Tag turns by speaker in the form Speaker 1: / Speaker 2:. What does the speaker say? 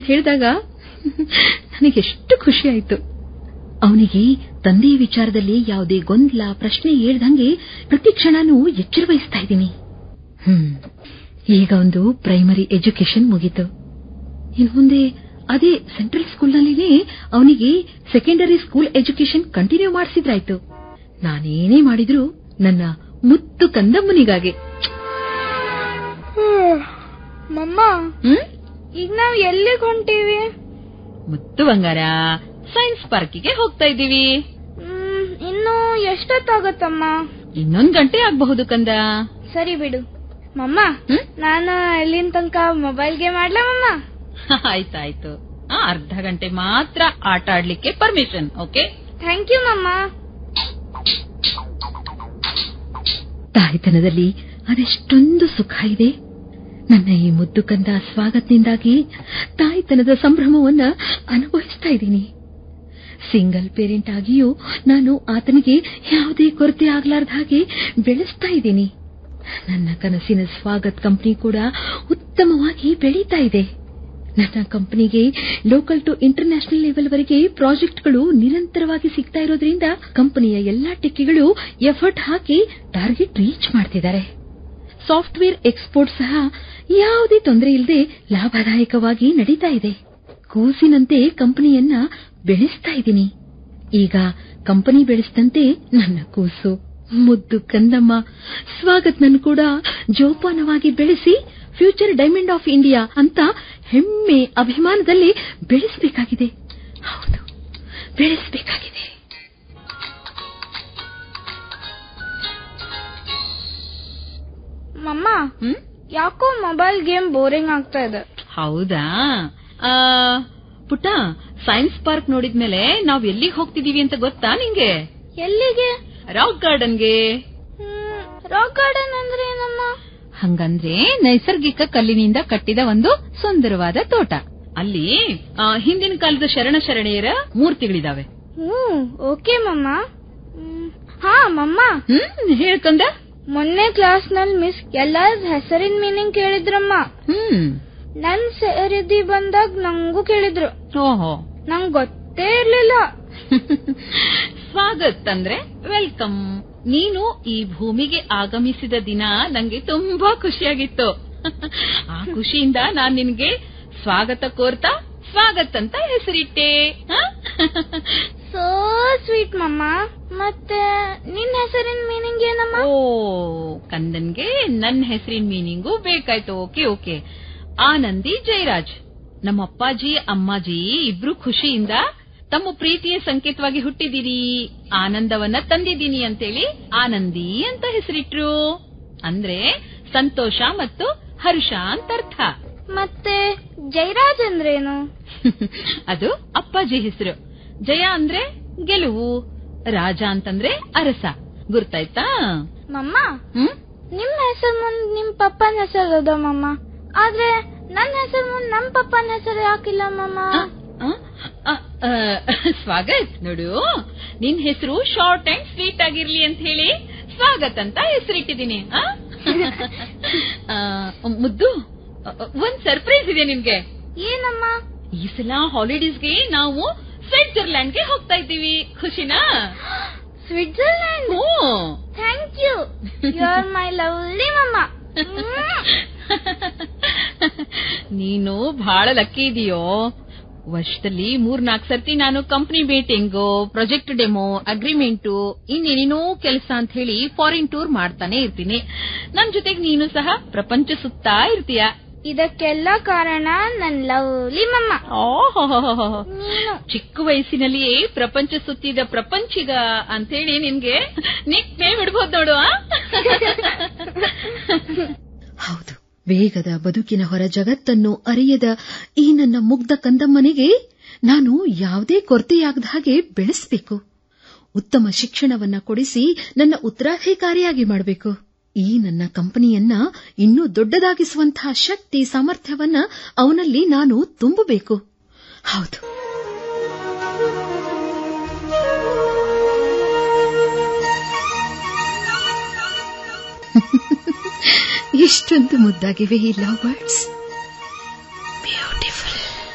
Speaker 1: ಹೇಳಿದಾಗ ನನಗೆಷ್ಟು ಖುಷಿ ಆಯ್ತು ಅವನಿಗೆ ತಂದೆಯ ವಿಚಾರದಲ್ಲಿ ಯಾವುದೇ ಗೊಂದಲ ಪ್ರಶ್ನೆ ಏಳ್ದಂಗೆ ಪ್ರತಿ ಕ್ಷಣನೂ ಎಚ್ಚರ ವಹಿಸ್ತಾ ಇದ್ದೀನಿ ಹ್ಮ್ ಈಗ ಒಂದು ಪ್ರೈಮರಿ ಎಜುಕೇಶನ್ ಮುಗೀತು ಇನ್ನು ಮುಂದೆ ಅದೇ ಸೆಂಟ್ರಲ್ ಸ್ಕೂಲ್ನಲ್ಲಿನೇ ಅವನಿಗೆ ಸೆಕೆಂಡರಿ ಸ್ಕೂಲ್ ಎಜುಕೇಶನ್ ಕಂಟಿನ್ಯೂ ಮಾಡಿಸಿದ್ರಾಯ್ತು ನಾನೇನೇ ಮಾಡಿದ್ರು ನನ್ನ ಮುತ್ತು ಕಂದಮ್ಮನಿಗಾಗಿ
Speaker 2: ಮಮ್ಮ
Speaker 1: ಹ್ಮ್
Speaker 2: ಈಗ ನಾವ್ ಎಲ್ಲಿಗ್ ಹೊಂಟೀವಿ
Speaker 1: ಮುತ್ತು ಬಂಗಾರ ಸೈನ್ಸ್ ಪಾರ್ಕಿಗೆ ಹೋಗ್ತಾ ಇದ್ದೀವಿ
Speaker 2: ಹ್ಮ್, ಇನ್ನು ಎಷ್ಟೊತ್ತಾಗತ್ತಮ್ಮ
Speaker 1: ಇನ್ನೊಂದ್ ಗಂಟೆ ಆಗಬಹುದು ಕಂದ
Speaker 2: ಸರಿ ಬಿಡು ಮಮ್ಮ
Speaker 1: ಹ್ಮ್?
Speaker 2: ನಾನು ಎಲ್ಲಿನ ತನಕ ಮೊಬೈಲ್ ಗೇಮ್ ಆಡ್ಲಾ ಮಮ್ಮ
Speaker 1: ಆಯ್ತಾಯ್ತು ಆ, ಅರ್ಧ ಗಂಟೆ ಮಾತ್ರ ಆಟ ಆಡ್ಲಿಕ್ಕೆ ಪರ್ಮಿಷನ್ ಓಕೆ
Speaker 2: ಥ್ಯಾಂಕ್ ಯು ಮಮ್ಮ
Speaker 1: ತಾಯ್ತನದಲ್ಲಿ ಅದೆಷ್ಟೊಂದು ಸುಖ ಇದೆ ನನ್ನ ಈ ಮುದ್ದು ಕಂದ ಸ್ವಾಗತದಿಂದಾಗಿ ತಾಯ್ತನದ ಸಂಭ್ರಮವನ್ನ ಅನುಭವಿಸ್ತಾ ಇದ್ದೀನಿ ಸಿಂಗಲ್ ಪೇರೆಂಟ್ ಆಗಿಯೂ ನಾನು ಆತನಿಗೆ ಯಾವುದೇ ಕೊರತೆ ಆಗ್ಲಾರ್ದ ಹಾಗೆ ಬೆಳೆಸ್ತಾ ಇದ್ದೀನಿ ನನ್ನ ಕನಸಿನ ಸ್ವಾಗತ್ ಕಂಪನಿ ಕೂಡ ಉತ್ತಮವಾಗಿ ಬೆಳೀತಾ ಇದೆ ನನ್ನ ಕಂಪನಿಗೆ ಲೋಕಲ್ ಟು ಇಂಟರ್ನ್ಯಾಷನಲ್ ಲೆವೆಲ್ ವರೆಗೆ ಪ್ರಾಜೆಕ್ಟ್ಗಳು ನಿರಂತರವಾಗಿ ಸಿಗ್ತಾ ಇರೋದ್ರಿಂದ ಕಂಪನಿಯ ಎಲ್ಲಾ ಟೆಕ್ಕಿಗಳು ಎಫರ್ಟ್ ಹಾಕಿ ಟಾರ್ಗೆಟ್ ರೀಚ್ ಮಾಡ್ತಿದ್ದಾರೆ ಸಾಫ್ಟ್ವೇರ್ ಎಕ್ಸ್ಪೋರ್ಟ್ ಸಹ ಯಾವುದೇ ತೊಂದರೆ ಇಲ್ಲದೆ ಲಾಭದಾಯಕವಾಗಿ ನಡೀತಾ ಇದೆ ಕೂಸಿನಂತೆ ಕಂಪನಿಯನ್ನ ಬೆಳೆಸ್ತಾ ಇದ್ದೀನಿ ಈಗ ಕಂಪನಿ ಬೆಳೆಸಿದಂತೆ ನನ್ನ ಕೂಸು ಮುದ್ದು ಕಂದಮ್ಮ ಸ್ವಾಗತ್ನನ್ನು ಕೂಡ ಜೋಪಾನವಾಗಿ ಬೆಳೆಸಿ ಫ್ಯೂಚರ್ ಡೈಮಂಡ್ ಆಫ್ ಇಂಡಿಯಾ ಅಂತ ಹೆಮ್ಮೆ ಅಭಿಮಾನದಲ್ಲಿ ಬೆಳೆಸಬೇಕಾಗಿದೆ ಹೌದು ಬೆಳೆಸಬೇಕಾಗಿದೆ
Speaker 2: ಮಮ್ಮ
Speaker 1: ಹ್ಮ್
Speaker 2: ಯಾಕೋ ಮೊಬೈಲ್ ಗೇಮ್ ಬೋರಿಂಗ್ ಆಗ್ತಾ ಇದೆ
Speaker 1: ಹೌದಾ ಆ, ಪುಟ್ಟ ಸೈನ್ಸ್ ಪಾರ್ಕ್ ನೋಡಿದ್ಮೇಲೆ ನಾವ್ ಎಲ್ಲಿಗೆ ಹೋಗ್ತಿದೀವಿ ಅಂತ ಗೊತ್ತಾ ನಿಂಗೆ
Speaker 2: ಎಲ್ಲಿಗೆ
Speaker 1: ರಾಕ್ ಗಾರ್ಡನ್ಗೆ
Speaker 2: ರಾಕ್ ಗಾರ್ಡನ್ ಅಂದ್ರೆ ಏನಮ್ಮ
Speaker 1: ಹಂಗಂದ್ರೆ ನೈಸರ್ಗಿಕ ಕಲ್ಲಿನಿಂದ ಕಟ್ಟಿದ ಒಂದು ಸುಂದರವಾದ ತೋಟ ಅಲ್ಲಿ ಆ, ಹಿಂದಿನ ಕಾಲದ ಶರಣ ಶರಣೆಯರ ಮೂರ್ತಿಗಳಿದಾವೆ
Speaker 2: ಹ್ಮ್ ಓಕೆ ಮಮ್ಮ ಹ್ಮ್, ಹಾ ಮಮ್ಮ
Speaker 1: ಹ್ಮ್ ಹೇಳ್ಕೊಂಡ
Speaker 2: ಮೊನ್ನೆ ಕ್ಲಾಸ್ ನಲ್ಲಿ ಮಿಸ್ ಎಲ್ಲಾರ ಹೆಸರಿನ ಮೀನಿಂಗ್ ಕೇಳಿದ್ರಮ್ಮ
Speaker 1: ಹ್ಮ್
Speaker 2: ನನ್ ಸೇರಿದಿ ಬಂದಾಗ ನಂಗೂ ಕೇಳಿದ್ರು
Speaker 1: ಓಹೋ
Speaker 2: ನಂಗ್ ಗೊತ್ತೇ ಇರ್ಲಿಲ್ಲ
Speaker 1: ಸ್ವಾಗತ್ ಅಂದ್ರೆ ವೆಲ್ಕಮ್ ನೀನು ಈ ಭೂಮಿಗೆ ಆಗಮಿಸಿದ ದಿನ ನಂಗೆ ತುಂಬಾ ಖುಷಿಯಾಗಿತ್ತು ಆ ಖುಷಿಯಿಂದ ನಾನ್ ನಿನ್ಗೆ ಸ್ವಾಗತ ಕೋರ್ತಾ ಸ್ವಾಗತ್ ಅಂತ ಹೆಸರಿಟ್ಟೆ ಹ?
Speaker 2: ಸೋ ಸ್ವೀಟ್ ಮಮ್ಮ ಮತ್ತೆ ನಿನ್ ಹೆಸರಿನ ಮೀನಿಂಗ್ ಏನಮ್ಮ
Speaker 1: ಓ ಕಂದನ್ಗೆ ನನ್ ಹೆಸರಿನ ಮೀನಿಂಗು ಬೇಕಾಯ್ತು ಓಕೆ ಓಕೆ ಆನಂದಿ ಜಯರಾಜ್ ನಮ್ಮ ಅಪ್ಪಾಜಿ ಅಮ್ಮಾಜಿ ಇಬ್ರು ಖುಷಿಯಿಂದ ತಮ್ಮ ಪ್ರೀತಿಯ ಸಂಕೇತವಾಗಿ ಹುಟ್ಟಿದಿರಿ ಆನಂದವನ್ನ ತಂದಿದ್ದೀನಿ ಅಂತೇಳಿ ಆನಂದಿ ಅಂತ ಹೆಸರಿಟ್ರು ಅಂದ್ರೆ ಸಂತೋಷ ಮತ್ತು ಹರ್ಷ ಅಂತ ಅರ್ಥ
Speaker 2: ಮತ್ತೆ ಜೈರಾಜ್ ಅಂದ್ರೇನು
Speaker 1: ಅದು ಅಪ್ಪಾಜಿ ಹೆಸರು ಜಯ ಅಂದ್ರೆ ಗೆಲುವು ರಾಜ ಅಂತಂದ್ರೆ ಅರಸ ಗುರ್ತಾಯ್ತಾ
Speaker 2: ಮಮ್ಮ
Speaker 1: ಹ್ಮ್
Speaker 2: ನಿಮ್ ಹೆಸರು ಮುಂದ್ ನಿಮ್ ಪಪ್ಪನ ಹೆಸರು ಅದ ಮಮ್ಮ ಆದ್ರೆ ನನ್ ಹೆಸರು ಮುಂದ್ ನಮ್ ಪಪ್ಪನ ಹೆಸರು ಯಾಕಿಲ್ಲ ಮಮ್ಮ
Speaker 1: ಆ, ಆ, ಆ, ಆ, ಸ್ವಾಗತ್ ನೋಡು ನಿನ್ ಹೆಸರು ಶಾರ್ಟ್ ಅಂಡ್ ಸ್ವೀಟ್ ಆಗಿರ್ಲಿ ಅಂತ ಹೇಳಿ ಸ್ವಾಗತ್ ಅಂತ ಹೆಸರಿಟ್ಟಿದ್ದೀನಿ ಆ? ಆ, ಮುದ್ದು ಅ, ಅ, ಒಂದ್ ಸರ್ಪ್ರೈಸ್ ಇದೆ ನಿನ್ಗೆ
Speaker 2: ಏನಮ್ಮ
Speaker 1: ಈ ಸಲ ಹಾಲಿಡೇಸ್ಗೆ ನಾವು ಸ್ವಿಟ್ಜರ್ಲ್ಯಾಂಡ್ಗೆ ಹೋಗ್ತಾ ಇದ್ದೀವಿ ಖುಷಿನಾ
Speaker 2: ಸ್ವಿಟ್ಜರ್ಲ್ಯಾಂಡ್
Speaker 1: ಹ್ಞೂ
Speaker 2: thank you you are my lovely ಮಮ್ಮ
Speaker 1: ನೀನು ಬಹಳ ಲಕ್ಕಿ ಇದೆಯೋ ವರ್ಷದಲ್ಲಿ ಮೂರ್ನಾಲ್ಕು ಸರ್ತಿ ನಾನು company meeting project demo agreement ಇನ್ನೇನೇನೋ ಕೆಲಸ ಅಂತ ಹೇಳಿ ಫಾರಿನ್ ಟೂರ್ ಮಾಡ್ತಾನೆ ಇರ್ತೀನಿ ನನ್ ಜೊತೆಗೆ ನೀನು ಸಹ ಪ್ರಪಂಚ ಸುತ್ತಾ ಇರ್ತೀಯ
Speaker 2: ಇದಕ್ಕೆಲ್ಲ ಕಾರಣ ನನ್ ಲವ್ಲಿ ಮಮ್ಮ
Speaker 1: ಓಹೋ
Speaker 2: ನೀನು
Speaker 1: ಚಿಕ್ಕ ವಯಸ್ಸಿನಲ್ಲಿಯೇ ಪ್ರಪಂಚ ಸುತ್ತಿದ ಪ್ರಪಂಚಿಗ ಅಂತೇಳಿ ನಿನ್ಗೆ ನಿಕ್ ನೇಮ್ ಇಡ್ಬೋದು ನೋಡು ಆ?
Speaker 3: ಹೌದು ವೇಗದ ಬದುಕಿನ ಹೊರ ಜಗತ್ತನ್ನು ಅರಿಯದ ಈ ನನ್ನ ಮುಗ್ಧ ಕಂದಮ್ಮನಿಗೆ ನಾನು ಯಾವುದೇ ಕೊರತೆಯಾಗದ ಹಾಗೆ ಬೆಳೆಸಬೇಕು ಉತ್ತಮ ಶಿಕ್ಷಣವನ್ನ ಕೊಡಿಸಿ ನನ್ನ ಉತ್ತರಾಧಿಕಾರಿಯಾಗಿ ಮಾಡಬೇಕು ಈ ನನ್ನ ಕಂಪನಿಯನ್ನ ಇನ್ನೂ ದೊಡ್ಡದಾಗಿಸುವಂತಹ ಶಕ್ತಿ ಸಾಮರ್ಥ್ಯವನ್ನ ಅವನಲ್ಲಿ ನಾನು ತುಂಬಬೇಕು ಹೌದು ಎಷ್ಟೊಂದು ಮುದ್ದಾಗಿವೆ ಈ ಲವ್ ವರ್ಡ್ಸ್